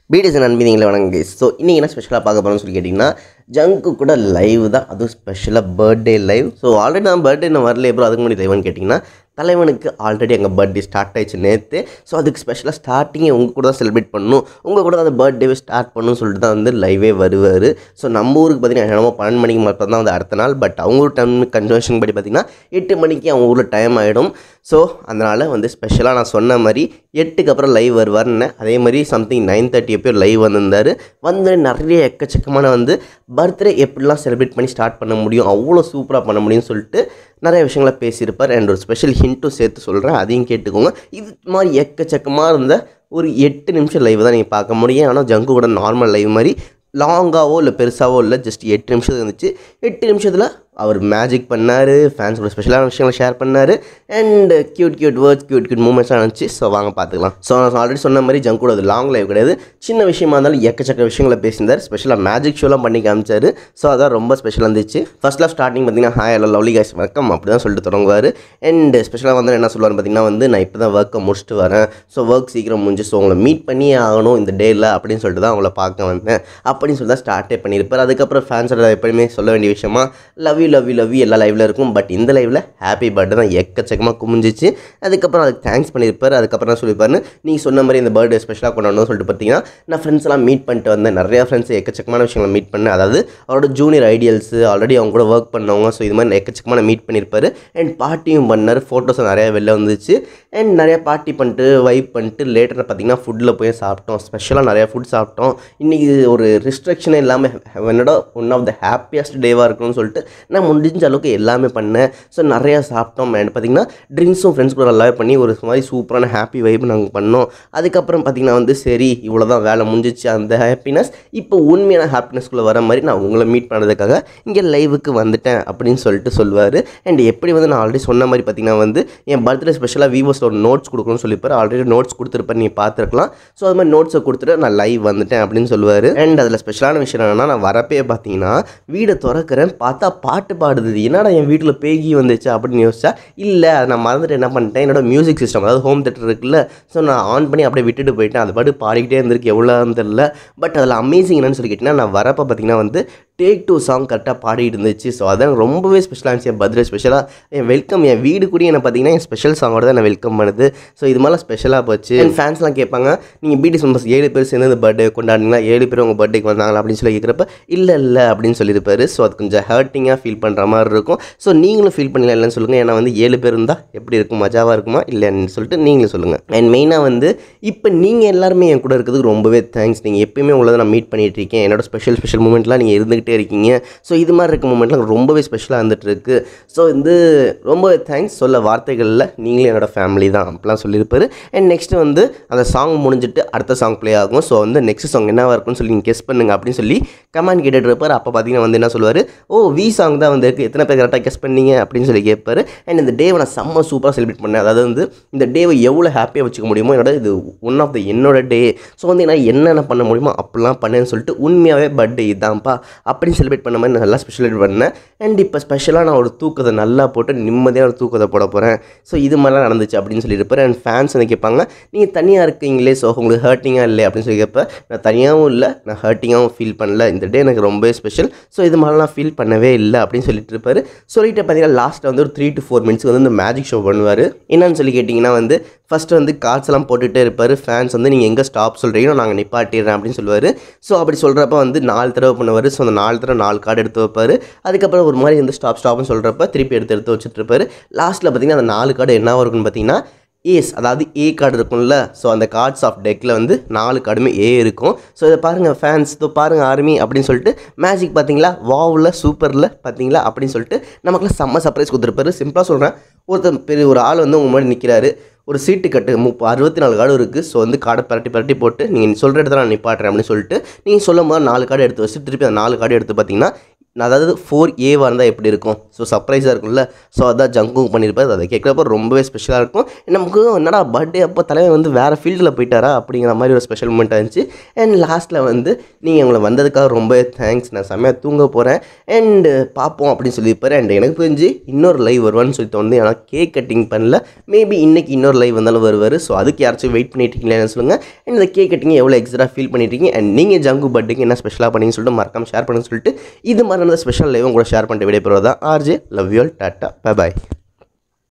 BDS நண்பினீங்களே வணங்க so இன்றைக்கி என்ன ஸ்பெஷலாக பார்க்க போகிறோம்னு சொல்லி கேட்டிங்கன்னா ஜங்கு கூட லைவ் தான் அதுவும் ஸ்பெஷலாக பர்த்டே லைவ் ஸோ ஆல்ரெடி நான் பர்த்டே நான் வரல எப்போ அதுக்கு முன்னாடி லைவ்னு கேட்டிங்கன்னா தலைவனுக்கு ஆல்ரெடி எங்கள் பர்த்டே ஸ்டார்ட் ஆயிடுச்சு நேற்று ஸோ அதுக்கு ஸ்பெஷலாக ஸ்டார்டிங்கே உங்கள் கூட தான் செலிப்ரேட் பண்ணணும் உங்கள் கூட அந்த பர்த்டேவே ஸ்டார்ட் பண்ணணும்னு சொல்லிட்டு தான் வந்து லைவே வருவார் ஸோ நம்ம ஊருக்கு பார்த்தீங்கன்னா என்னமோ பன்னெண்டு மணிக்கு மட்டும் தான் வந்து அடுத்த நாள் பட் அவங்க ஊர் டைம் கன்வென்ஷன் படி பார்த்தீங்கன்னா எட்டு மணிக்கு அவங்க ஊரில் டைம் ஆகிடும் ஸோ அதனால் வந்து ஸ்பெஷலாக நான் சொன்ன மாதிரி எட்டுக்கு அப்புறம் லைவ் வருவார்னு அதே மாதிரி சம்திங் நைன் தேர்ட்டி எப்போ லைவ் வந்திருந்தார் வந்து நிறைய எக்கச்சக்கமான வந்து பர்த்டே எப்படிலாம் செலிப்ரேட் பண்ணி ஸ்டார்ட் பண்ண முடியும் அவ்வளோ சூப்பராக பண்ண முடியும்னு சொல்லிட்டு நிறைய விஷயங்களை பேசியிருப்பார் அண்ட் ஒரு ஸ்பெஷல் ஹிண்ட்டும் சேர்த்து சொல்கிறேன் அதையும் கேட்டுக்கோங்க இது மாதிரி எக்கச்சக்கமாக இருந்த ஒரு எட்டு நிமிஷம் லைவ் தான் நீங்கள் பார்க்க முடியும் ஆனால் ஜங்கு கூட நார்மல் லைவ் மாதிரி லாங்காவோ இல்லை பெருசாவோ இல்லை ஜஸ்ட் எட்டு நிமிஷம் இருந்துச்சு எட்டு நிமிஷத்தில் அவர் மேஜிக் பண்ணார் ஃபேன்ஸோட ஸ்பெஷலான விஷயங்களை ஷேர் பண்ணார் and cute cute words cute cute மூமெண்ட்ஸ்லாம் இருந்துச்சு ஸோ வாங்க பார்த்துக்கலாம் ஸோ நான் ஆல்ரெடி சொன்ன மாதிரி ஜங்க் கூட அது லாங் லைவ் கிடையாது சின்ன விஷயமா இருந்தாலும் எக்கச்சக்க விஷயங்களை பேசியிருந்தார் ஸ்பெஷலாக மேஜிக் ஷோலாம் பண்ணி காமிச்சார் ஸோ அதான் ரொம்ப ஸ்பெஷலாக இருந்துச்சு ஃபர்ஸ்ட் ஆஃப் ஸ்டார்டிங் பார்த்தீங்கன்னா ஹாய் ஹலோ லவ்லி காய்ஸ் வணக்கம் அப்படி தான் சொல்லிட்டு தொடங்குவார் அண்ட் ஸ்பெஷலாக வந்து என்ன சொல்லுவார் பார்த்தீங்கன்னா வந்து நான் இப்போ தான் ஒர்க்கை முடிச்சுட்டு வரேன் ஸோ ஒர்க் சீக்கிரம் முடிஞ்சு ஸோ உங்களை மீட் பண்ணியே ஆகணும் இந்த டேயில் அப்படின்னு சொல்லிட்டு தான் அவங்கள பார்க்க வந்தேன் அப்படின்னு சொல்லி தான் ஸ்டார்ட்டே பண்ணியிருப்பார் அதுக்கப்புறம் ஃபேன்ஸோட எப்பயுமே சொல்ல வேண்டிய விஷயமா love you love you love you எல்லா லைவில் இருக்கும் பட் இந்த லைவில் ஹாப்பி பர்த்டே தான் எக்கச்சக்கமாக குமிஞ்சிச்சு அதுக்கப்புறம் அதுக்கு தேங்க்ஸ் பண்ணியிருப்பார் அதுக்கப்புறம் என்ன சொல்லியிருப்பாருன்னு நீங்கள் சொன்ன மாதிரி இந்த பர்த்டே ஸ்பெஷலாக கொண்டாடணும்னு சொல்லிட்டு பார்த்தீங்கன்னா நான் ஃப்ரெண்ட்ஸ் எல்லாம் மீட் பண்ணிட்டு வந்தேன் நிறையா ஃப்ரெண்ட்ஸ் எக்கச்சக்கமான விஷயங்களை மீட் பண்ணேன் அதாவது அவரோட ஜூனியர் ஐடியல்ஸு ஆல்ரெடி அவங்க கூட ஒர்க் பண்ணவங்க ஸோ இது மாதிரி எக்கச்சக்கமான மீட் பண்ணியிருப்பார் அண்ட் பார்ட்டியும் பண்ணார் ஃபோட்டோஸ் நிறையா வெளில வந்துச்சு அண்ட் நிறையா பார்ட்டி பண்ணிட்டு வைப் பண்ணிட்டு லேட்டராக பார்த்தீங்கன்னா ஃபுட்டில் போய் சாப்பிட்டோம் ஸ்பெஷலாக நிறையா ஃபுட் சாப்பிட்டோம் இன்றைக்கி ஒரு ரிஸ்ட்ரிக்ஷனே இல்லாமல் என்னோட ஒன் ஆஃப் த ஹாப்பியஸ்ட் டேவாக இருக்கணும்னு சொல்லிட்டு நான் முடிஞ்ச அளவுக்கு எல்லாமே பண்ணேன் ஸோ நிறையா சாப்பிட்டோம் அண்ட் பார்த்தீங்கன்னா ட்ரிங்க்ஸும் ஃப்ரெண்ட்ஸ் கூட நல்லாவே பண்ணி ஒரு மாதிரி சூப்பரான ஹாப்பி வைப் நாங்கள் பண்ணோம் அதுக்கப்புறம் பார்த்தீங்கன்னா வந்து சரி இவ்வளோ தான் வேலை முடிஞ்சிச்சு அந்த ஹாப்பினஸ் இப்போ உண்மையான ஹாப்பினஸ்குள்ளே வர மாதிரி நான் உங்களை மீட் பண்ணதுக்காக இங்கே லைவுக்கு வந்துட்டேன் அப்படின்னு சொல்லிட்டு சொல்லுவார் அண்ட் எப்படி வந்து நான் ஆல்ரெடி சொன்ன மாதிரி பார்த்தீங்கன்னா வந்து என் பர்த்டே ஸ்பெஷலாக விவோஸில் ஒரு நோட்ஸ் கொடுக்கணும்னு சொல்லிப்பார் ஆல்ரெடி நோட்ஸ் கொடுத்துருப்பேன் நீ பார்த்துருக்கலாம் ஸோ அது மாதிரி நோட்ஸை கொடுத்துட்டு நான் லைவ் வந்துட்டேன் அப்படின்னு சொல்லுவார் அண்ட் அதில் ஸ்பெஷலான விஷயம் என்னன்னா நான் வரப்பே பார்த்தீங்கன்னா வீடை திறக்கிறேன் பார்த்தா பாட்டு பாடுது என்னடா என் வீட்டில் பேகி வந்துச்சு அப்படின்னு யோசிச்சா இல்லை அதை நான் மறந்துட்டு என்ன பண்ணிட்டேன் என்னோட மியூசிக் சிஸ்டம் அதாவது ஹோம் தேட்டர் இருக்குல்ல ஸோ நான் ஆன் பண்ணி அப்படியே விட்டுட்டு போயிட்டேன் அது பாட்டு பாடிக்கிட்டே இருந்திருக்கு எவ்வளோன்னு தெரில பட் அதில் அமேசிங் என்னன்னு சொல்லி கேட்டிங்கன்னா நான் வரப்போ பார்த்தீங்கன்னா வந்து டேக் டூ சாங் கரெக்டாக பாடிட்டு இருந்துச்சு ஸோ அதான் ரொம்பவே ஸ்பெஷலாக இருந்துச்சு என் பர்த்டே ஸ்பெஷலாக என் வெல்கம் என் வீடு கூட என்ன பார்த்தீங்கன்னா என் ஸ்பெஷல் சாங்கோட தான் நான் வெல்கம் பண்ணுது ஸோ இது மாதிரிலாம் ஸ்பெஷலாக போச்சு என் ஃபேன்ஸ்லாம் கேட்பாங்க நீங்கள் பிடிஎஸ் மெம்பர்ஸ் ஏழு பேர் சேர்ந்து இந்த பர்த்டே கொண்டாடிங்களா ஏழு பேர் உங்கள் பர்த்டேக்கு வந்தாங்களா அப்படின்னு சொல்லி கேட்குறப்ப இல்லை இல்லை அப்படின்னு சொல்லியிருப்பாரு ஸோ அது கொஞ்சம் ஹர்ட்டிங்காக ஃபீல் பண்ணுற மாதிரி இருக்கும் ஸோ நீங்களும் ஃபீல் பண்ணல இல்லைன்னு சொல்லுங்கள் ஏன்னா வந்து ஏழு பேர் இருந்தால் எப்படி இருக்கும் மஜாவாக இருக்குமா இல்லைன்னு சொல்லிட்டு நீங்களும் சொல்லுங்கள் அண்ட் மெயினாக வந்து இப்போ நீங்கள் எல்லாருமே என் கூட இருக்கிறதுக்கு ரொம்பவே தேங்க்ஸ் நீங்கள் எப்பயுமே உள்ளதை நான் மீட் பண்ணிகிட்டு இருக்கேன் என்னோட ஸ்பெஷல் ஸ்பெஷல் மூமெண்ட்லாம் நீங்கள் இருந்துகிட்டே இருக்கீங்க ஸோ இது மாதிரி இருக்க மூமெண்ட்லாம் ரொம்பவே ஸ்பெஷலாக இருந்துட்டு இருக்கு ஸோ வந்து ரொம்பவே தேங்க்ஸ் சொல்ல வார்த்தைகளில் நீங்களும் என்னோட ஃபேமிலி தான் அப்படிலாம் சொல்லியிருப்பாரு அண்ட் நெக்ஸ்ட் வந்து அந்த சாங் முடிஞ்சிட்டு அடுத்த சாங் ப்ளே ஆகும் ஸோ வந்து நெக்ஸ்ட் சாங் என்னவாக இருக்கும்னு சொல்லி நீங்கள் கெஸ் பண்ணுங்க அப்படின்னு சொல்லி கமெண்ட் கேட்டுட்டு இருப்பார் அப்போ பார்த்தீங்கன்னா வந்து என்ன சொல்லுவார் ஓ வி சாங் தான் வந்து இருக்கு எத்தனை பேர் கரெக்டாக கெஸ் பண்ணீங்க அப்படின்னு சொல்லி கேட்பாரு அண்ட் இந்த டேவை நான் செம்ம சூப்பராக செலிப்ரேட் பண்ணேன் அதாவது வந்து இந்த டேவை எவ்வளோ ஹாப்பியாக வச்சுக்க முடியுமோ என்னோட இது ஒன் ஆஃப் த என்னோட டே ஸோ வந்து நான் என்னென்ன பண்ண முடியுமோ அப்படிலாம் பண்ணேன்னு சொல்லிட்டு உண்மையாகவே பர்த்டே இதான்ப்பா அப்படின்னு செலிப்ரேட் பண்ண மாதிரி நான் நல்லா ஸ்பெஷலேட் பண்ணேன் அண்ட் இப்போ ஸ்பெஷலாக நான் ஒரு தூக்கத்தை நல்லா போட்டு நிம்மதியாக ஒரு தூக்கத்தை போட போகிறேன் ஸோ இது மாதிரிலாம் நடந்துச்சு அப்படின்னு சொல்லியிருப்பார் அண்ட் ஃபேன்ஸ் வந்து கேட்பாங்க நீங்கள் தனியாக இருக்கீங்களே ஸோ உங்களுக்கு ஹர்ட்டிங்காக இல்லை அப்படின்னு சொல்லி கேட்பேன் நான் தனியாகவும் இல்லை நான் ஹர்ட்டிங்காகவும் ஃபீல் பண்ணல இந்த டே எனக்கு ரொம்பவே ஸ்பெஷல் ஸோ இது மாதிரிலாம் ஃபீல் பண்ணவே இல்லை அப்படின்னு சொல்லிட்டு இருப்பார் சொல்லிட்டு பார்த்தீங்கன்னா லாஸ்ட்டில் வந்து ஒரு த்ரீ டு ஃபோர் மினிட்ஸ்க்கு வந்து இந்த மேஜிக் ஷோ பண்ணுவார் என்னன்னு சொல்லி கேட்டிங்கன்னா வந்து ஃபஸ்ட்டு வந்து கார்ட்ஸ் எல்லாம் போட்டுகிட்டே இருப்பார் ஃபேன்ஸ் வந்து நீங்கள் எங்கே ஸ்டாப் சொல்கிறீங்களோ நாங்கள் நிப்பாட்டிடுறேன் அப்படின்னு சொல்லுவார் ஸோ அப்படி சொல்கிறப்ப வந்து நாலு தடவை பண்ணுவார் ஸோ அந்த நாலு தடவை நாலு கார்டு எடுத்து வைப்பார் அதுக்கப்புறம் ஒரு மாதிரி வந்து ஸ்டாப் ஸ்டாப்னு சொல்கிறப்ப திருப்பி எடுத்து எடுத்து வச்சுட்டு இருப்பாரு லாஸ்ட்டில் பார்த்தீங்கன்னா அந்த நாலு கார்டு என்னவாக இருக்குன்னு பார்த்தீங்கன்னா ஏஸ் அதாவது ஏ கார்டு இருக்கும்ல ஸோ அந்த கார்ட்ஸ் ஆஃப் டெக்கில் வந்து நாலு கார்டுமே ஏ இருக்கும் ஸோ இதை பாருங்கள் ஃபேன்ஸ் இதோ பாருங்கள் ஆர்மி அப்படின்னு சொல்லிட்டு மேஜிக் பார்த்தீங்களா வாவில் சூப்பரில் பார்த்தீங்களா அப்படின்னு சொல்லிட்டு நமக்குலாம் செம்ம சர்ப்ரைஸ் கொடுத்துருப்பாரு சிம்பிளாக சொல்கிறேன் ஒருத்தர் பெரிய ஒரு ஆள் வந்து உங்கள் முன்னாடி நிற்கிறாரு ஒரு சீட்டு கட்டு முப்ப அறுபத்தி நாலு கார்டு இருக்குது ஸோ வந்து கார்டை பரட்டி பரட்டி போட்டு நீங்கள் சொல்கிற இடத்துல நான் நிப்பாட்டுறேன் அப்படின்னு சொல்லிட்டு நீங்கள் சொல்லும் போது நாலு கார்டு எடுத்து வச்சு திருப்பி அந்த நாலு கார்டு எடுத்து பார்த்தீங்கன்னா அதாவது ஃபோர் ஏவாக இருந்தால் எப்படி இருக்கும் ஸோ சர்ப்ரைஸாக இருக்கும்ல ஸோ அதான் ஜங்குங் பண்ணியிருப்பாரு அதை கேட்குறப்ப ரொம்பவே ஸ்பெஷலாக இருக்கும் நமக்கு என்னடா பர்த்டே அப்போ தலைவன் வந்து வேறு ஃபீல்டில் போயிட்டாரா அப்படிங்கிற மாதிரி ஒரு ஸ்பெஷல் மூமெண்ட்டாக இருந்துச்சு அண்ட் லாஸ்ட்டில் வந்து நீங்கள் உங்களை வந்ததுக்காக ரொம்பவே தேங்க்ஸ் நான் செம்மையாக தூங்க போகிறேன் அண்டு பார்ப்போம் அப்படின்னு சொல்லியிருப்பாரு அண்ட் எனக்கு தெரிஞ்சு இன்னொரு லைவ் வருவான்னு சொல்லி தோணுது ஆனால் கேக் கட்டிங் பண்ணல மேபி இன்னைக்கு இன்னொரு லைவ் வந்தாலும் வருவார் ஸோ அதுக்கு யாராச்சும் வெயிட் பண்ணிட்டு இருக்கீங்களான்னு சொல்லுங்கள் அண்ட் இந்த கேக் கட்டிங் எவ்வளோ எக்ஸ்ட்ரா ஃபீல் பண்ணிட்டீங்க அண்ட் நீங்கள் ஜங்கு பர்த்டேக்கு என்ன ஸ்பெஷலாக பண்ணீங்கன்னு சொல்லிட்டு மறக்காம ஷேர் பண்ணுன்னு சொல்லிட்டு இது மாதிரி ஸ்பெஷல் லைவும் கூட ஷேர் பண்ணிட்டு விடைபெறுவதா RJ love you tata bye bye